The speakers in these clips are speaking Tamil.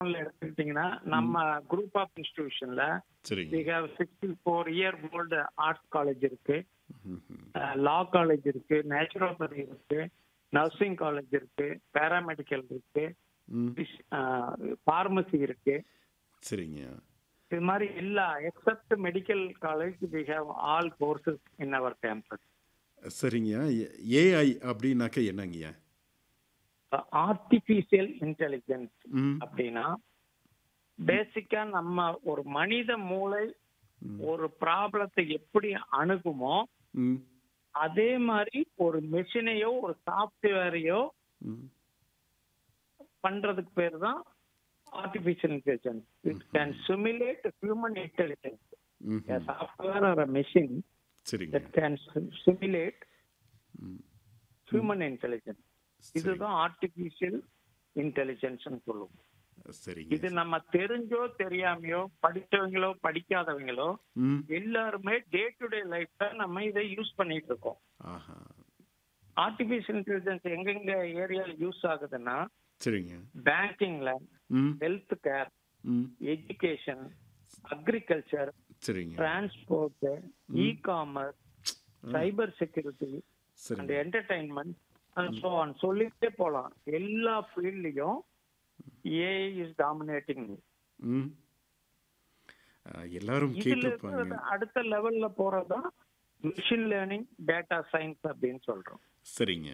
பேக்ரவுண்ட்ல எடுத்துக்கிட்டீங்கன்னா நம்ம குரூப் ஆஃப் இன்ஸ்டிடியூஷன்ல சரிங்க we have sixty four year old arts college இருக்கு ம்ஹும். லா காலேஜ் இருக்கு நேச்சுரோபதி இருக்கு நர்சிங் காலேஜ் இருக்கு பேராமெடிக்கல் இருக்கு ம் ஃபார்மசி இருக்கு சரிங்க இது மாதிரி எல்லா except medical college we have all courses in our campus சரிங்க ஏஐ அப்படின்னாக்க என்னங்கய்யா ஆர்டிபிஷியல் இன்டெலிஜென்ஸ் ம் அப்படின்னா பேசிக்கா நம்ம ஒரு மனித மூளை ம். ஒரு ப்ராப்ளத்தை எப்படி அணுகுமோ ம் அதே மாதிரி ஒரு மெஷினையோ ஒரு சாஃப்ட்வேரையோ ம் பண்றதுக்கு பேர் தான் artificial intelligence it can simulate human intelligence hmm software or machine சரிங்க that can simulate hmm human intelligence சரி. இதுதான் ஆர்டிபிஷியல் இன்டெலிஜென்ஸ் சொல்லுவோம் சரிங்க இது நம்ம தெரிஞ்சோ தெரியாமையோ படிச்சவங்களோ படிக்காதவங்களோ ம் எல்லாருமே டே டு டே லைஃப்ல நம்ம இதை யூஸ் பண்ணிட்டு இருக்கோம் ஆஹா ஆர்டிபிஷியல் இன்டெலிஜென்ஸ் எங்கெங்க ஏரியால யூஸ் ஆகுதுன்னா சரிங்க பேங்கிங்ல ம் health care hmm education agriculture சரிங்க transport e commerce cyber security and சரிங்க என்டர்டைன்மெண்ட் அண்ட் ஸோ ஆன் சொல்லிட்டே போலாம் எல்லா ஃபீல்ட்லயும் ஏஐ இஸ் டாமினேட்டிங் ம் ஆ, எல்லாரும் இதுல கேட்டிருப்பாங்க இருக்கிறது அடுத்த லெவல்ல போறதுதான் மிஷின் லேர்னிங் டேட்டா சயின்ஸ் அப்படின்னு சொல்றோம் சரிங்க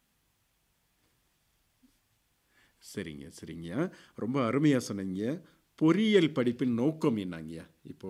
சரிங்க சரிங்க ரொம்ப அருமையாக சொன்னீங்க பொறியியல் படிப்பின் நோக்கம் என்னங்கய்யா இப்போ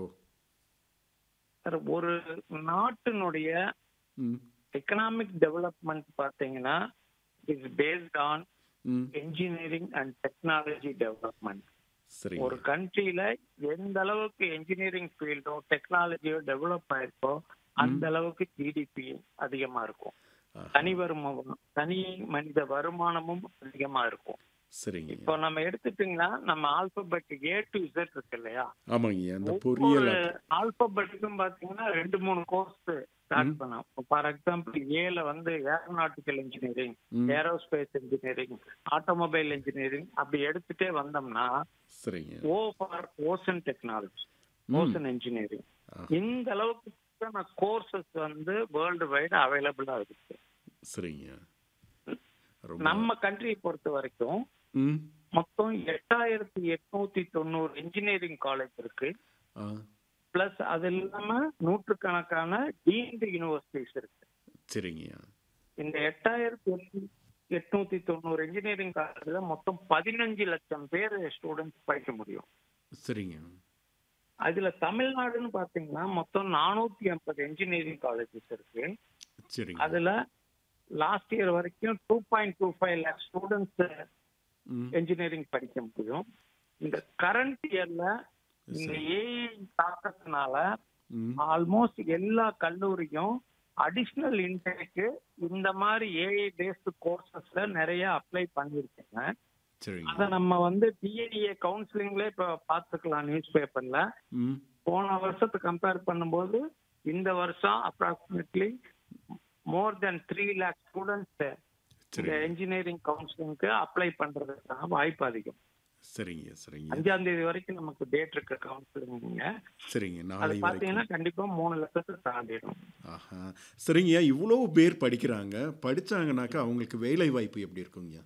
சார், ஒரு நாட்டினுடைய ம் எக்கனாமிக் டெவலப்மெண்ட் பாத்தீங்கன்னா is based on hmm engineering and technology development சரிங்க ஒரு கண்ட்ரில எந்த அளவுக்கு என்ஜினியரிங் ஃபீல்டோ டெக்னாலஜியோ டெவலப் ஆயிருக்கோ அந்த அளவுக்கு ஜிடிபி அதிகமா இருக்கும் ஆஹா. தனி வருமானம் தனி மனித வருமானமும் அதிகமா இருக்கும் சரிங்க இப்போ நம்ம எடுத்துட்டீங்கன்னா நம்ம ஆல்பபெட் ஏ டு இசட் இருக்கு இல்லையா ஆமாங்க அந்த ஒவ்வொரு பொறியியல் ஆல்பபெட்டுக்கும் பாத்தீங்கன்னா ரெண்டு மூணு கோர்ஸ் ஸ்டார்ட் பண்ணோம் ஃபார் எக்ஸாம்பிள் ஏல வந்து aeronautical engineering hmm. Aerospace engineering automobile engineering அப்படி எடுத்துட்டே வந்தோம்னா சரிங்க O for ocean technology hmm. Ocean engineering ஆ. இந்த அளவுக்கு கோர்சஸ் வந்து வேர்ல்டு வைடு அவைலபிளா இருக்கு சரிங்க ரொம்ப நம்ம கண்ட்ரியை பொறுத்த வரைக்கும் ம் மொத்தம் எட்டாயிரத்தி எட்நூத்தி தொண்ணூறு இன்ஜினியரிங் காலேஜ் இருக்கு ஆ பிளஸ் அது இல்லாம நூற்றுக்கணக்கான டீம்டு யூனிவர்சிட்டிஸ் இருக்கு சரிங்கய்யா இந்த எட்டாயிரத்தி எட்டு- எட்நூத்தி தொண்ணூறு இன்ஜினியரிங் காலேஜ்ல மொத்தம் பதினஞ்சு லட்சம் பேர் ஸ்டூடெண்ட்ஸ் படிக்க முடியும் சரிங்க அதுல தமிழ்நாடுன்னு பாத்தீங்கன்னா மொத்தம் நானூத்தி ஐம்பது இன்ஜினியரிங் காலேஜஸ் இருக்கு சரிங்க அதுல லாஸ்ட் இயர் வரைக்கும் two point two five lakh students hmm engineering படிக்க முடியும் இந்த கரண்ட் இயர்ல இந்த ஏஐ தாக்கத்தினால ம் ஆல்மோஸ்ட் எல்லா கல்லூரியும் அடிஷ்னல் இன்டேக்கு இந்த மாதிரி ஏஐ பேஸ்டு கோர்சஸ்ல நிறைய அப்ளை பண்ணிருக்காங்க சரிங்க அத நம்ம வந்து டிஏடிஏ கவுன்சிலிங்ல இப்ப பாத்துக்கலாம் நியூஸ் பேப்பர்ல ம் போன வருஷத்தை கம்பேர் பண்ணும்போது இந்த வருஷம் approximately more than three lakh students இந்த சரிங்க இன்ஜினியரிங் கவுன்சிலிங்க்கு அப்ளை பண்றதுக்கான வாய்ப்பு அதிகம் சரிங்க சரிங்க அஞ்சாம் தேதி வரைக்கும் நமக்கு டேட் இருக்கு கவுன்சிலிங் சரிங்க அது நாளை பாத்தீங்கன்னா வரைக்கும் கண்டிப்பா மூணு லட்சத்தை தாண்டிடும் ஆஹா சரிங்கய்யா இவ்வளோ பேர் படிக்கிறாங்க படிச்சாங்கனாக்கா அவங்களுக்கு வேலை வாய்ப்பு எப்படி இருக்குங்கய்யா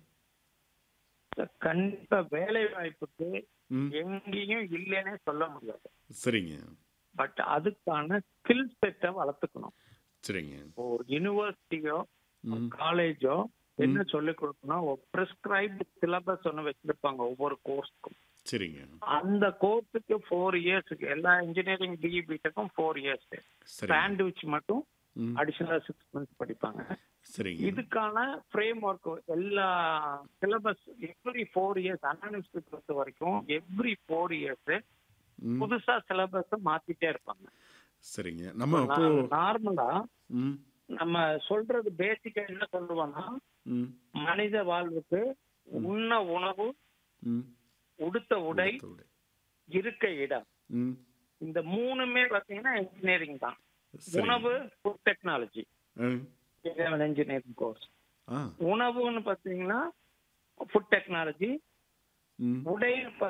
கண்டிப்பா வேலை வாய்ப்புக்கு ம் எங்கேயும் இல்லைன்னே சொல்ல முடியாது சரிங்க பட் அதுக்கான ஸ்கில் செட்டை வளர்த்துக்கணும் சரிங்க இப்போ ஒரு யூனிவர்சிட்டியோ ம் காலேஜோ என்ன சொல்லிக் கொடுக்கணும் ஒரு ப்ரிஸ்கிரைப்டு சிலபஸ் ஒன்று வச்சிருப்பாங்க ஒவ்வொரு கோர்ஸ்க்கும் சரிங்க அந்த கோர்ஸுக்கு ஃபோர் இயர்ஸ்க்கு எல்லா இன்ஜினியரிங் பிஇ பிடெக்கும் ஃபோர் இயர்ஸ் சரிங்க சாண்ட்விச் மட்டும் ம் அடிஷனலா சிக்ஸ் மந்த்ஸ் படிப்பாங்க சரிங்க இதுக்கான ஃப்ரேம் ஒர்க் எல்லா சிலபஸ் எவ்ரி ஃபோர் இயர்ஸ் அனானிஸ்ட் பொறுத்த வரைக்கும் எவ்ரி ஃபோர் இயர்ஸ் ம் புதுசா சிலபஸ் மாத்திட்டே இருப்பாங்க சரிங்க நம்ம அப்போ நார்மலா ம் நம்ம சொல்றது பேசிக்கா என்ன சொல்லுவோம்னா ம் மனித வாழ்வுக்கு உண்ண உணவு ம் உடுத்த உடை உடை. இருக்க இடம் ம் இந்த மூணுமே பாத்தீங்கன்னா இன்ஜினியரிங் தான் சரிங்க உணவு food technology ah engineering course ஆ உணவுன்னு பாத்தீங்கன்னா ஃபுட் டெக்னாலஜி ம் உடை